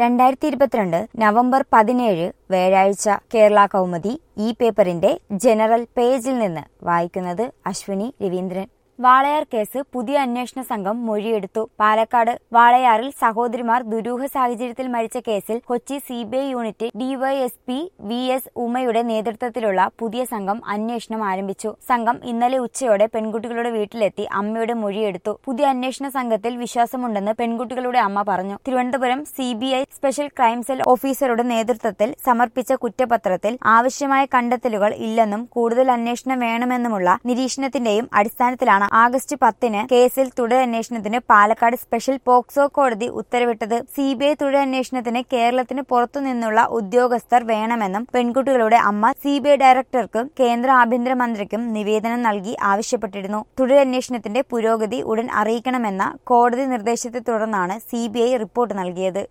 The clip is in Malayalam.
രണ്ടായിരത്തി ഇരുപത്തിരണ്ട് നവംബർ പതിനേഴ് വ്യാഴാഴ്ച കേരള കൗമുദി ഈ പേപ്പറിന്റെ ജനറൽ പേജിൽ നിന്ന് വായിക്കുന്നത് അശ്വിനി രവീന്ദ്രൻ വാളയാർ കേസ് പുതിയ അന്വേഷണ സംഘം മൊഴിയെടുത്തു പാലക്കാട് വാളയാറിൽ സഹോദരിമാർ ദുരൂഹ സാഹചര്യത്തിൽ മരിച്ച കേസിൽ Kochi CBI unit DYSP V S ഉമയുടെ നേതൃത്വത്തിലുള്ള പുതിയ സംഘം അന്വേഷണം ആരംഭിച്ചു സംഘം ഇന്നലെ ഉച്ചയോടെ പെൺകുട്ടികളുടെ വീട്ടിലെത്തി അമ്മയുടെ മൊഴിയെടുത്തു പുതിയ അന്വേഷണ സംഘത്തിൽ വിശ്വാസമുണ്ടെന്ന് പെൺകുട്ടികളുടെ അമ്മ പറഞ്ഞു Thiruvananthapuram CBI special crime cell ഓഫീസറുടെ നേതൃത്വത്തിൽ സമർപ്പിച്ച കുറ്റപത്രത്തിൽ ആവശ്യമായ കണ്ടെത്തലുകൾ ഇല്ലെന്നും കൂടുതൽ അന്വേഷണം വേണമെന്നുമുള്ള നിരീക്ഷണത്തിന്റെയും അടിസ്ഥാനത്തിലാണ് ആഗസ്റ്റ് പത്തിന് കേസിൽ തുടരന്വേഷണത്തിന് പാലക്കാട് സ്പെഷ്യൽ പോക്സോ കോടതി ഉത്തരവിട്ടത് സിബിഐ തുടരന്വേഷണത്തിന് കേരളത്തിന് പുറത്തുനിന്നുള്ള ഉദ്യോഗസ്ഥർ വേണമെന്നും പെൺകുട്ടികളുടെ അമ്മ സിബിഐ ഡയറക്ടർക്കും കേന്ദ്ര ആഭ്യന്തരമന്ത്രിക്കും നിവേദനം നൽകി ആവശ്യപ്പെട്ടിരുന്നു തുടരന്വേഷണത്തിന്റെ പുരോഗതി ഉടൻ അറിയിക്കണമെന്ന കോടതി നിർദ്ദേശത്തെ തുടർന്നാണ് സിബിഐ റിപ്പോർട്ട് നൽകിയത്